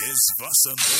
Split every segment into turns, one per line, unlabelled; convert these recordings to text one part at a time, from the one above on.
is Vasantham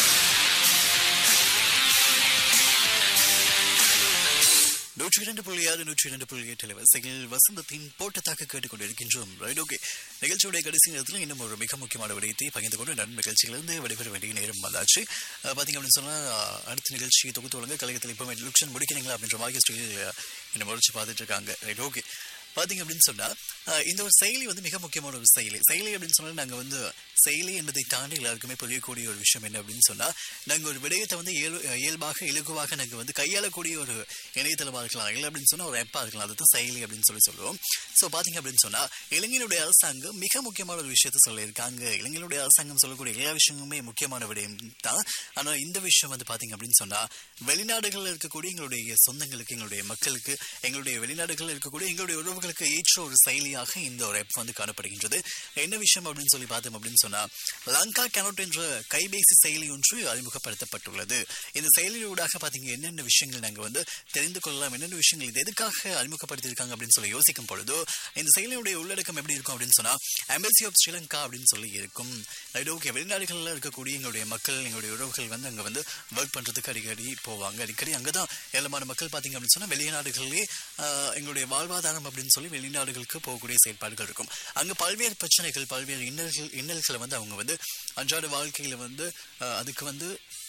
நூற்றி இரண்டு புள்ளி ஆறு நூற்றி இரண்டு புள்ளி எட்டு வரிசையில் வசந்தத்தின் போட்டத்தாக கேட்டுக்கொண்டிருக்கின்றோம் ரைட் ஓகே நிகழ்ச்சியுடைய கடைசி நேரத்தில் இன்னும் ஒரு மிக முக்கியமான விடயத்தை பகிர்ந்து கொண்டு நன் நிகழ்ச்சியிலிருந்து விடைபெற வேண்டிய நேரம் வந்தாச்சு அஹ் பாத்தீங்க அப்படின்னு சொன்னா அஹ் அடுத்த நிகழ்ச்சி தொகுத்து வழங்க கழகத்தில் இப்போ லுக்ஷன் முடிக்கிறீங்களா அப்படின்ற மாதிரி ஸ்டைல் என்ன முறைச்சு பார்த்துட்டு இருக்காங்க ரைட் ஓகே பாத்தீங்க அப்படின்னு சொன்னா அஹ் இந்த ஒரு செயலி வந்து மிக முக்கியமான ஒரு செயலி செயலி அப்படின்னு சொன்னா நாங்க வந்து செயலி என்பதை தாண்டி எல்லாருக்குமே புரியக்கூடிய ஒரு விஷயம் என்ன அப்படின்னு சொன்னா நாங்க ஒரு விடயத்தை வந்து இயல் இயல்பாக இலகுவாக நாங்க வந்து கையாளக்கூடிய ஒரு இணையதளமா இருக்கலாம் இல்லை அப்படின்னு சொன்னா ஒரு ஆப்பா இருக்கலாம் அதுதான் செயலி அப்படின்னு சொல்லி சொல்லுவோம் ஸோ பாத்தீங்க அப்படின்னு சொன்னா இளைஞருடைய அரசாங்கம் மிக முக்கியமான ஒரு விஷயத்த சொல்லியிருக்காங்க இளைஞருடைய அரசாங்கம் சொல்லக்கூடிய எல்லா விஷயமுமே முக்கியமான விடயம் தான் ஆனா இந்த விஷயம் வந்து பாத்தீங்க அப்படின்னு சொன்னா வெளிநாடுகளில் இருக்கக்கூடிய எங்களுடைய சொந்தங்களுக்கு எங்களுடைய மக்களுக்கு எங்களுடைய வெளிநாடுகளில் இருக்கக்கூடிய எங்களுடைய உறவுகளுக்கு ஏற்ற ஒரு செயலியாக இந்த ஒரு ஆப் வந்து காணப்படுகின்றது என்ன விஷயம் அப்படின்னு சொல்லி பார்த்தோம் அப்படின்னு சொன்னா லங்கா கனோட் என்ற கைபேசி செயலி ஒன்று அறிமுகப்படுத்தப்பட்டுள்ளது இந்த செயலியூடாக பாத்தீங்க என்னென்ன விஷயங்கள் நாங்க வந்து தெரிந்து கொள்ளலாம் என்னென்ன விஷயங்கள் இது எதுக்காக அறிமுகப்படுத்தியிருக்காங்க அப்படின்னு சொல்லி யோசிக்கும் பொழுதோ இந்த செயலியுடைய உள்ளடக்கம் எப்படி இருக்கும் அப்படின்னு சொன்னா எம்பசி ஆஃப் ஸ்ரீலங்கா அப்படின்னு சொல்லி இருக்கும் ரைட் ஓகே வெளிநாடுகளில் இருக்கக்கூடிய எங்களுடைய மக்கள் எங்களுடைய உறவுகள் வந்து அங்க வந்து ஒர்க் பண்றதுக்கு அடிக்கடி போவாங்க அடிக்கடி அங்கதான் ஏழமான மக்கள் பாத்தீங்க அப்படின்னு சொன்னா வெளிநாடுகளிலே ஆஹ், எங்களுடைய வாழ்வாதாரம் அப்படின்னு சொல்லி வெளிநாடுகளுக்கு போகக்கூடிய செயல்பாடுகள் இருக்கும் அங்க பல்வேறு பிரச்சனைகள் பல்வேறு இன்னல்கள் இன்னல்களை வந்து அவங்க வந்து அன்றாட வாழ்க்கையில வந்து ஆஹ், அதுக்கு வந்து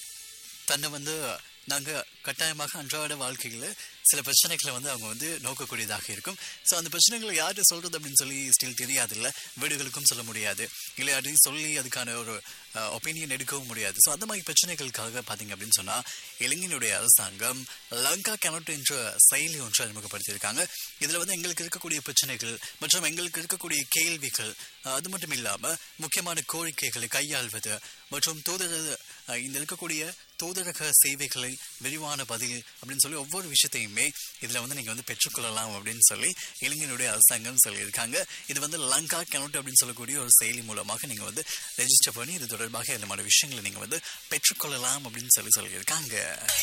தன்னை வந்து நாங்க கட்டாயமாக அன்றாட வாழ்க்கையில சில பிரச்சனைகளை வந்து அவங்க வந்து நோக்கக்கூடியதாக இருக்கும் ஸோ அந்த பிரச்சனைகளை யார்கிட்ட சொல்றது அப்படின்னு சொல்லி ஸ்டில் தெரியாது இல்ல வீடுகளுக்கும் சொல்ல முடியாது இல்லை யார்ட்டையும் சொல்லி அதுக்கான ஒரு ஒப்பீனியன் எடுக்கவும் முடியாது ஸோ அந்த மாதிரி பிரச்சனைகளுக்காக பார்த்தீங்க அப்படின்னு சொன்னா இளைஞனுடைய அரசாங்கம் லங்கா கனோட் என்ற செயலி ஒன்று அறிமுகப்படுத்தியிருக்காங்க இதுல வந்து எங்களுக்கு இருக்கக்கூடிய பிரச்சனைகள் மற்றும் எங்களுக்கு இருக்கக்கூடிய கேள்விகள் அஹ், அது மட்டும் இல்லாம முக்கியமான கோரிக்கைகளை கையாள்வது மற்றும் தூதர அஹ், இந்த இருக்கக்கூடிய தூதரக சேவைகளை விரிவான பதில் அப்படின்னு சொல்லி ஒவ்வொரு விஷயத்தையுமே இதுல வந்து நீங்க வந்து பெற்றுக்கொள்ளலாம் அப்படின்னு சொல்லி இளைஞனுடைய அரசாங்கம் சொல்லியிருக்காங்க இது வந்து லங்கா கனோட் அப்படின்னு சொல்லக்கூடிய ஒரு செயலி மூலமாக நீங்க வந்து ரெஜிஸ்டர் பண்ணி இது தொடர்பாக எல்லாமான விஷயங்களை நீங்க வந்து பெற்றுக்கொள்ளலாம் அப்படின்னு சொல்லி சொல்லியிருக்காங்க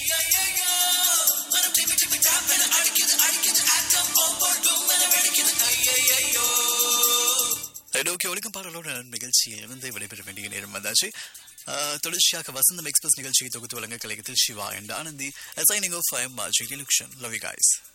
ஓகே ஒழுக்கம் பாடலோட நிகழ்ச்சியில் இருந்து விடைபெற வேண்டிய நேரம் வந்தாச்சு ஆஹ், தொடர்ச்சியாக வசந்தம் எக்ஸ்பிரஸ் நிகழ்ச்சியை தொகுத்து வழங்க கலையத்தில் Siva and Anandi signing off I am love you guys